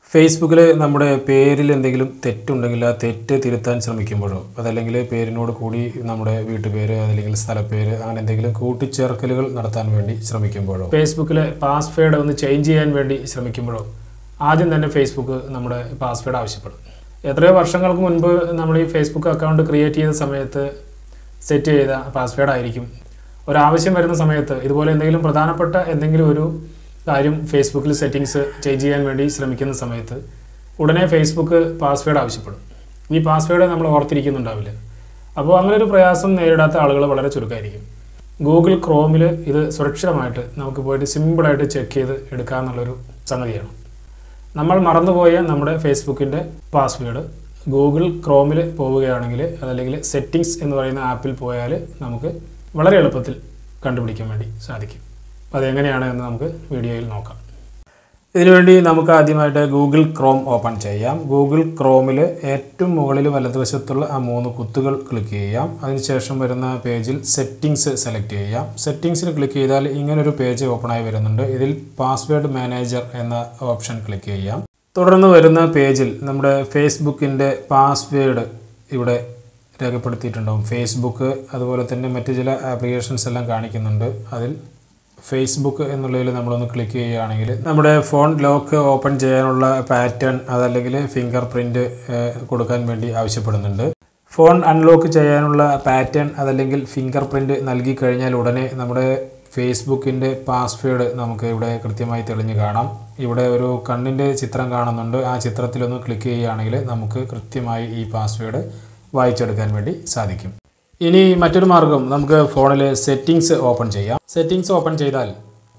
ഫേസ്ബുക്കിൽ നമ്മുടെ പേരിൽ എന്തെങ്കിലും തെറ്റുണ്ടെങ്കിൽ ആ തെറ്റ് തിരുത്താൻ ശ്രമിക്കുമ്പോഴോ അതല്ലെങ്കിൽ പേരിനോട് കൂടി നമ്മുടെ വീട്ടുപേര് അതല്ലെങ്കിൽ സ്ഥലപ്പേര് അങ്ങനെ എന്തെങ്കിലും കൂട്ടിച്ചേർക്കലുകൾ നടത്താൻ വേണ്ടി ശ്രമിക്കുമ്പോഴോ ഫേസ്ബുക്കിലെ പാസ്വേഡ് ഒന്ന് ചേഞ്ച് ചെയ്യാൻ വേണ്ടി ശ്രമിക്കുമ്പോഴോ ആദ്യം തന്നെ ഫേസ്ബുക്ക് നമ്മുടെ പാസ്വേഡ് ആവശ്യപ്പെടും എത്രയോ വർഷങ്ങൾക്ക് മുൻപ് നമ്മൾ ഈ ഫേസ്ബുക്ക് അക്കൗണ്ട് ക്രിയേറ്റ് ചെയ്ത സമയത്ത് സെറ്റ് ചെയ്ത പാസ്വേഡ് ആയിരിക്കും ഒരാവശ്യം വരുന്ന സമയത്ത് ഇതുപോലെ എന്തെങ്കിലും പ്രധാനപ്പെട്ട എന്തെങ്കിലും ഒരു കാര്യം ഫേസ്ബുക്കിൽ സെറ്റിങ്സ് ചേഞ്ച് ചെയ്യാൻ വേണ്ടി ശ്രമിക്കുന്ന സമയത്ത് ഉടനെ ഫേസ്ബുക്ക് പാസ്വേഡ് ആവശ്യപ്പെടും ഈ പാസ്വേഡ് നമ്മൾ ഓർത്തിരിക്കുന്നുണ്ടാവില്ല അപ്പോൾ അങ്ങനെ ഒരു പ്രയാസം നേരിടാത്ത ആളുകൾ വളരെ ചുരുക്കമായിരിക്കും ഗൂഗിൾ ക്രോമിൽ ഇത് സുരക്ഷിതമായിട്ട് നമുക്ക് പോയിട്ട് സിമ്പിളായിട്ട് ചെക്ക് ചെയ്ത് എടുക്കാമെന്നുള്ളൊരു സംഗതിയാണ് നമ്മൾ മറന്നുപോയ നമ്മുടെ ഫേസ്ബുക്കിൻ്റെ പാസ്വേഡ് ഗൂഗിൾ ക്രോമിൽ പോവുകയാണെങ്കിൽ അതല്ലെങ്കിൽ സെറ്റിങ്സ് എന്ന് പറയുന്ന ആപ്പിൽ പോയാൽ നമുക്ക് വളരെ എളുപ്പത്തിൽ കണ്ടുപിടിക്കാൻ വേണ്ടി സാധിക്കും അതെങ്ങനെയാണ് എന്ന് നമുക്ക് വീഡിയോയിൽ നോക്കാം ഇതിനുവേണ്ടി നമുക്ക് ആദ്യമായിട്ട് ഗൂഗിൾ ക്രോം ഓപ്പൺ ചെയ്യാം ഗൂഗിൾ ക്രോമിൽ ഏറ്റവും മുകളിൽ വലതുവശത്തുള്ള ആ മൂന്ന് കുത്തുകൾ ക്ലിക്ക് ചെയ്യാം അതിനുശേഷം വരുന്ന പേജിൽ സെറ്റിങ്സ് സെലക്ട് ചെയ്യാം സെറ്റിങ്സിൽ ക്ലിക്ക് ചെയ്താൽ ഇങ്ങനൊരു പേജ് ഓപ്പണായി വരുന്നുണ്ട് ഇതിൽ പാസ്വേഡ് മാനേജർ എന്ന ഓപ്ഷൻ ക്ലിക്ക് ചെയ്യാം തുടർന്ന് വരുന്ന പേജിൽ നമ്മുടെ ഫേസ്ബുക്കിൻ്റെ പാസ്വേഡ് ഇവിടെ രേഖപ്പെടുത്തിയിട്ടുണ്ടാവും ഫേസ്ബുക്ക് അതുപോലെ തന്നെ മറ്റ് ചില ആപ്ലിക്കേഷൻസ് എല്ലാം കാണിക്കുന്നുണ്ട് അതിൽ ഫേസ്ബുക്ക് എന്നുള്ളതിൽ നമ്മളൊന്ന് ക്ലിക്ക് ചെയ്യുകയാണെങ്കിൽ നമ്മുടെ ഫോൺ ലോക്ക് ഓപ്പൺ ചെയ്യാനുള്ള പാറ്റേൺ അതല്ലെങ്കിൽ ഫിംഗർ പ്രിൻ്റ് കൊടുക്കാൻ വേണ്ടി ആവശ്യപ്പെടുന്നുണ്ട് ഫോൺ അൺലോക്ക് ചെയ്യാനുള്ള പാറ്റേൺ അതല്ലെങ്കിൽ ഫിംഗർ പ്രിൻ്റ് നൽകി കഴിഞ്ഞാൽ ഉടനെ നമ്മുടെ ഫേസ്ബുക്കിൻ്റെ പാസ്വേഡ് നമുക്ക് ഇവിടെ കൃത്യമായി തെളിഞ്ഞ് കാണാം ഇവിടെ ഒരു കണ്ണിൻ്റെ ചിത്രം കാണുന്നുണ്ട് ആ ചിത്രത്തിലൊന്ന് ക്ലിക്ക് ചെയ്യുകയാണെങ്കിൽ നമുക്ക് കൃത്യമായി ഈ പാസ്വേഡ് വായിച്ചെടുക്കാൻ വേണ്ടി സാധിക്കും ഇനി മറ്റൊരു മാർഗം നമുക്ക് ഫോണിൽ സെറ്റിങ്സ് ഓപ്പൺ ചെയ്യാം സെറ്റിങ്സ് ഓപ്പൺ ചെയ്താൽ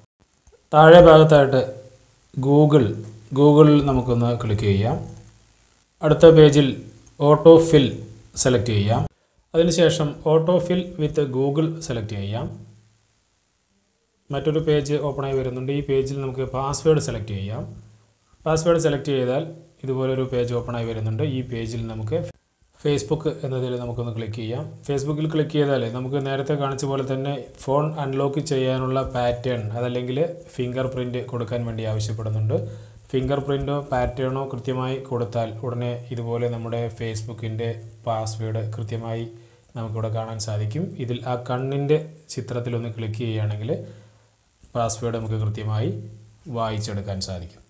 താഴെ ഭാഗത്തായിട്ട് ഗൂഗിൾ ഗൂഗിളിൽ നമുക്കൊന്ന് ക്ലിക്ക് ചെയ്യാം അടുത്ത പേജിൽ ഓട്ടോ ഫിൽ സെലക്ട് ചെയ്യാം അതിനുശേഷം autofill with Google select ചെയ്യാം മറ്റൊരു പേജ് ഓപ്പണായി വരുന്നുണ്ട് ഈ പേജിൽ നമുക്ക് പാസ്വേഡ് സെലക്ട് ചെയ്യാം പാസ്വേഡ് സെലക്ട് ചെയ്താൽ ഇതുപോലൊരു പേജ് ഓപ്പണായി വരുന്നുണ്ട് ഈ പേജിൽ നമുക്ക് ഫേസ്ബുക്ക് എന്നതിൽ നമുക്കൊന്ന് ക്ലിക്ക് ചെയ്യാം ഫേസ്ബുക്കിൽ ക്ലിക്ക് ചെയ്താൽ നമുക്ക് നേരത്തെ കാണിച്ച പോലെ തന്നെ ഫോൺ അൺലോക്ക് ചെയ്യാനുള്ള പാറ്റേൺ അതല്ലെങ്കിൽ ഫിംഗർ പ്രിൻറ്റ് കൊടുക്കാൻ വേണ്ടി ആവശ്യപ്പെടുന്നുണ്ട് ഫിംഗർ പ്രിൻറ്റോ പാറ്റേണോ കൃത്യമായി കൊടുത്താൽ ഉടനെ ഇതുപോലെ നമ്മുടെ ഫേസ്ബുക്കിൻ്റെ പാസ്വേഡ് കൃത്യമായി നമുക്കിവിടെ കാണാൻ സാധിക്കും ഇതിൽ ആ കണ്ണിൻ്റെ ചിത്രത്തിലൊന്ന് ക്ലിക്ക് ചെയ്യുകയാണെങ്കിൽ പാസ്വേഡ് നമുക്ക് കൃത്യമായി വായിച്ചെടുക്കാൻ സാധിക്കും